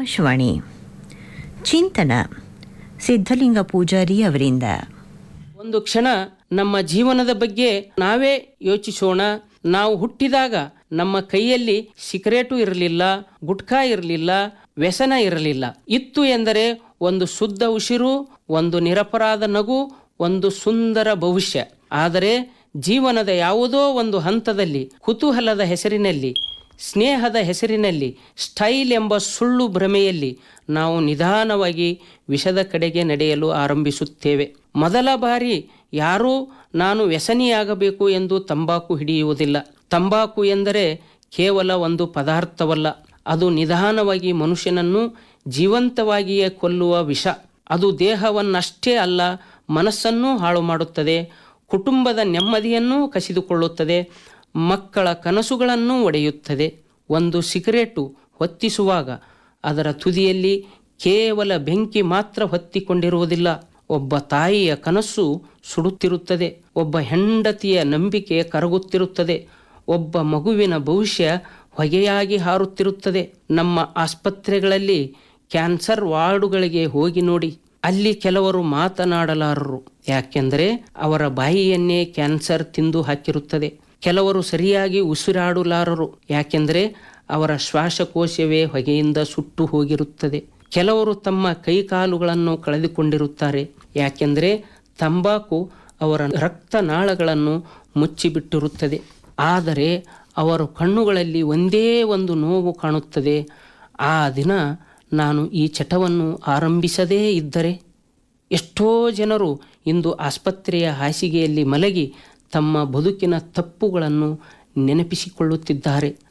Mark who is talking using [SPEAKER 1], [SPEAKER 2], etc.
[SPEAKER 1] ಆಕಾಶವಾಣಿ ಚಿಂತನ ಸಿದ್ಧಲಿಂಗ ಪೂಜಾರಿ ಅವರಿಂದ
[SPEAKER 2] ಒಂದು ಕ್ಷಣ ನಮ್ಮ ಜೀವನದ ಬಗ್ಗೆ ನಾವೇ ಯೋಚಿಸೋಣ ನಾವು ಹುಟ್ಟಿದಾಗ ನಮ್ಮ ಕೈಯಲ್ಲಿ ಸಿಗರೇಟು ಇರಲಿಲ್ಲ ಗುಟ್ಕಾ ಇರಲಿಲ್ಲ ವ್ಯಸನ ಇರಲಿಲ್ಲ ಇತ್ತು ಎಂದರೆ ಒಂದು ಶುದ್ಧ ಉಸಿರು ಒಂದು ನಿರಪರಾಧ ನಗು ಒಂದು ಸುಂದರ ಭವಿಷ್ಯ ಆದರೆ ಜೀವನದ ಯಾವುದೋ ಒಂದು ಹಂತದಲ್ಲಿ ಕುತೂಹಲದ ಹೆಸರಿನಲ್ಲಿ ಸ್ನೇಹದ ಹೆಸರಿನಲ್ಲಿ ಸ್ಟೈಲ್ ಎಂಬ ಸುಳ್ಳು ಭ್ರಮೆಯಲ್ಲಿ ನಾವು ನಿಧಾನವಾಗಿ ವಿಷದ ಕಡೆಗೆ ನಡೆಯಲು ಆರಂಭಿಸುತ್ತೇವೆ ಮೊದಲ ಬಾರಿ ಯಾರೂ ನಾನು ವ್ಯಸನಿಯಾಗಬೇಕು ಎಂದು ತಂಬಾಕು ಹಿಡಿಯುವುದಿಲ್ಲ ತಂಬಾಕು ಎಂದರೆ ಕೇವಲ ಒಂದು ಪದಾರ್ಥವಲ್ಲ ಅದು ನಿಧಾನವಾಗಿ ಮನುಷ್ಯನನ್ನು ಜೀವಂತವಾಗಿಯೇ ಕೊಲ್ಲುವ ವಿಷ ಅದು ದೇಹವನ್ನಷ್ಟೇ ಅಲ್ಲ ಮನಸ್ಸನ್ನೂ ಹಾಳು ಮಾಡುತ್ತದೆ ಕುಟುಂಬದ ನೆಮ್ಮದಿಯನ್ನೂ ಕಸಿದುಕೊಳ್ಳುತ್ತದೆ ಮಕ್ಕಳ ಕನಸುಗಳನ್ನು ಒಡೆಯುತ್ತದೆ ಒಂದು ಸಿಗರೇಟು ಹೊತ್ತಿಸುವಾಗ ಅದರ ತುದಿಯಲ್ಲಿ ಕೇವಲ ಬೆಂಕಿ ಮಾತ್ರ ಹೊತ್ತಿಕೊಂಡಿರುವುದಿಲ್ಲ ಒಬ್ಬ ತಾಯಿಯ ಕನಸು ಸುಡುತ್ತಿರುತ್ತದೆ ಒಬ್ಬ ಹೆಂಡತಿಯ ನಂಬಿಕೆ ಕರಗುತ್ತಿರುತ್ತದೆ ಒಬ್ಬ ಮಗುವಿನ ಭವಿಷ್ಯ ಹೊಗೆಯಾಗಿ ಹಾರುತ್ತಿರುತ್ತದೆ ನಮ್ಮ ಆಸ್ಪತ್ರೆಗಳಲ್ಲಿ ಕ್ಯಾನ್ಸರ್ ವಾರ್ಡುಗಳಿಗೆ ಹೋಗಿ ನೋಡಿ ಅಲ್ಲಿ ಕೆಲವರು ಮಾತನಾಡಲಾರರು ಯಾಕೆಂದರೆ ಅವರ ಬಾಯಿಯನ್ನೇ ಕ್ಯಾನ್ಸರ್ ತಿಂದು ಹಾಕಿರುತ್ತದೆ ಕೆಲವರು ಸರಿಯಾಗಿ ಉಸಿರಾಡಲಾರರು ಯಾಕೆಂದರೆ ಅವರ ಶ್ವಾಸಕೋಶವೇ ಹೊಗೆಯಿಂದ ಸುಟ್ಟು ಹೋಗಿರುತ್ತದೆ ಕೆಲವರು ತಮ್ಮ ಕೈಕಾಲುಗಳನ್ನು ಕಳೆದುಕೊಂಡಿರುತ್ತಾರೆ ಯಾಕೆಂದರೆ ತಂಬಾಕು ಅವರ ರಕ್ತನಾಳಗಳನ್ನು ಮುಚ್ಚಿಬಿಟ್ಟಿರುತ್ತದೆ ಆದರೆ ಅವರ ಕಣ್ಣುಗಳಲ್ಲಿ ಒಂದೇ ಒಂದು ನೋವು ಕಾಣುತ್ತದೆ ಆ ದಿನ ನಾನು ಈ ಚಟವನ್ನು ಆರಂಭಿಸದೇ ಇದ್ದರೆ ಎಷ್ಟೋ ಜನರು ಇಂದು ಆಸ್ಪತ್ರೆಯ ಹಾಸಿಗೆಯಲ್ಲಿ ಮಲಗಿ ತಮ್ಮ ಬದುಕಿನ ತಪ್ಪುಗಳನ್ನು ನೆನಪಿಸಿಕೊಳ್ಳುತ್ತಿದ್ದಾರೆ